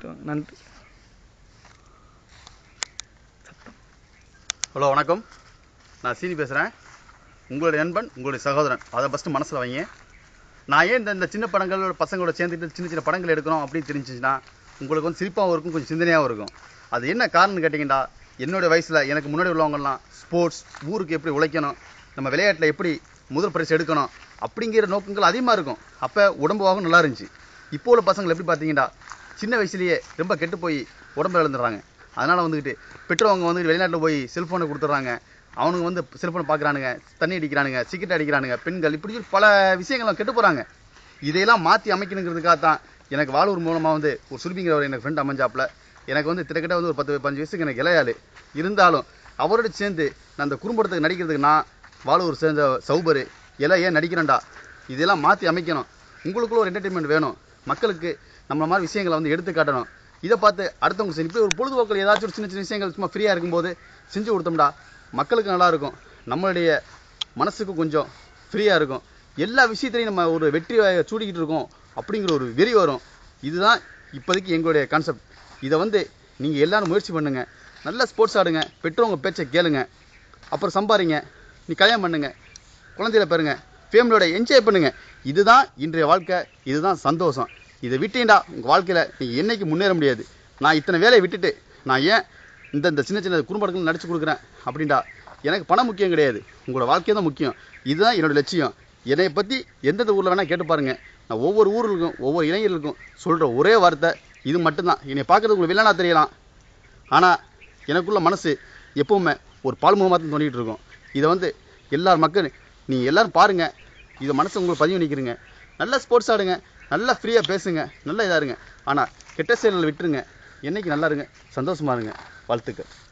பார்த்துட்டு வாங்க நன்றி ஹலோ வணக்கம் நான் சீனி பேசுகிறேன் உங்களுடைய நண்பன் உங்களுடைய சகோதரன் அதை ஃபஸ்ட்டு மனசில் வைங்க நான் ஏன் இந்த இந்த சின்ன படங்களோட பசங்களோட சேர்ந்துட்டு சின்ன சின்ன படங்கள் எடுக்கிறோம் அப்படின்னு தெரிஞ்சிச்சுன்னா உங்களுக்கு வந்து சிரிப்பாகவும் இருக்கும் கொஞ்சம் சிந்தனையாகவும் இருக்கும் அது என்ன காரணம்னு கேட்டிங்கன்னா என்னோட வயசில் எனக்கு முன்னாடி உள்ளவங்கலாம் ஸ்போர்ட்ஸ் ஊருக்கு எப்படி உழைக்கணும் நம்ம விளையாட்டில் எப்படி முதல் பரிசு எடுக்கணும் அப்படிங்கிற நோக்கங்கள் அதிகமாக இருக்கும் அப்போ உடம்புவாகவும் நல்லா இருந்துச்சு இப்போ உள்ள பசங்களை எப்படி பார்த்தீங்கன்னா சின்ன வயசுலேயே ரொம்ப கெட்டு போய் உடம்பு இழந்துடுறாங்க அதனால் வந்துக்கிட்டு பெற்றவங்க வந்து வெளிநாட்டில் போய் செல்ஃபோனை கொடுத்துட்றாங்க அவனுங்க வந்து செல்ஃபோனை பார்க்குறானுங்க தண்ணி அடிக்கிறானுங்க சிகரெட் அடிக்கிறானுங்க பெண்கள் இப்படி சொல்லி பல விஷயங்கள் கெட்டு போகிறாங்க இதையெல்லாம் மாற்றி அமைக்கணுங்கிறதுக்காக தான் எனக்கு வாலூர் மூலமாக வந்து ஒரு சுருபிங்கிறவர் எனக்கு ஃப்ரெண்ட் அமைஞ்சாப்புல எனக்கு வந்து கிட்டத்தட்ட வந்து ஒரு பத்து பதினஞ்சு வயசுக்கு எனக்கு இளையாளு இருந்தாலும் அவரோட சேர்ந்து நான் அந்த குறும்படத்துக்கு நடிக்கிறதுக்கு நான் வாலூர் சேர்ந்த சௌபரு எல்லாம் ஏன் நடிக்கிறேன்டா இதெல்லாம் மாற்றி அமைக்கணும் உங்களுக்குள்ள ஒரு என்டர்டெயின்மெண்ட் வேணும் மக்களுக்கு நம்ம மாதிரி விஷயங்களை வந்து எடுத்து காட்டணும் இதை பார்த்து அடுத்தவங்க செஞ்சு இப்படி ஒரு பொழுதுபோக்கில் ஏதாச்சும் ஒரு சின்ன சின்ன விஷயங்கள் சும்மா ஃப்ரீயாக இருக்கும்போது செஞ்சு கொடுத்தோம்டா மக்களுக்கு நல்லா இருக்கும் நம்மளுடைய மனசுக்கு கொஞ்சம் ஃப்ரீயாக இருக்கும் எல்லா விஷயத்துலையும் நம்ம ஒரு வெற்றி வாகை சூடிக்கிட்டு இருக்கோம் அப்படிங்கிற ஒரு வெறி வரும் இதுதான் இப்போதைக்கு எங்களுடைய கான்செப்ட் இதை வந்து நீங்கள் எல்லாரும் முயற்சி பண்ணுங்கள் நல்ல ஸ்போர்ட்ஸ் ஆடுங்க பெற்றவங்க பேச்சை கேளுங்க அப்புறம் சம்பாரிங்க நீ கல்யாணம் பண்ணுங்க குழந்தையில பாருங்க ஃபேமிலியோட என்ஜாய் பண்ணுங்க இதுதான் இன்றைய வாழ்க்கை இதுதான் சந்தோஷம் இதை விட்டீண்டா உங்கள் வாழ்க்கையில் நீங்கள் என்னைக்கு முன்னேற முடியாது நான் இத்தனை வேலையை விட்டுட்டு நான் ஏன் இந்த இந்த சின்ன சின்ன குறும்படங்கள் நடிச்சு கொடுக்குறேன் அப்படின்டா எனக்கு பணம் முக்கியம் கிடையாது உங்களோட வாழ்க்கை தான் முக்கியம் இதுதான் என்னோட லட்சியம் என்னை பற்றி எந்தெந்த ஊரில் வேணால் கேட்டு பாருங்க நான் ஒவ்வொரு ஊர்களுக்கும் ஒவ்வொரு இளைஞர்களுக்கும் சொல்கிற ஒரே வார்த்தை இது மட்டும்தான் என்னை பார்க்கறதுக்கு உங்களுக்கு வில்லனா தெரியலாம் ஆனால் எனக்குள்ள மனசு எப்பவுமே ஒரு பால் மூலமாக தான் தோண்டிகிட்டு இருக்கும் இதை வந்து எல்லார் மக்கள் நீங்கள் எல்லாரும் பாருங்கள் இதை மனசு உங்களுக்கு பதிவு நிற்கிறீங்க நல்லா ஸ்போர்ட்ஸ் ஆடுங்க நல்லா ஃப்ரீயாக பேசுங்க நல்லா இதாக இருங்க ஆனால் கெட்ட செயல்களை விட்டுருங்க என்னைக்கு நல்லா இருங்க சந்தோஷமா இருங்க வாழ்த்துக்கள்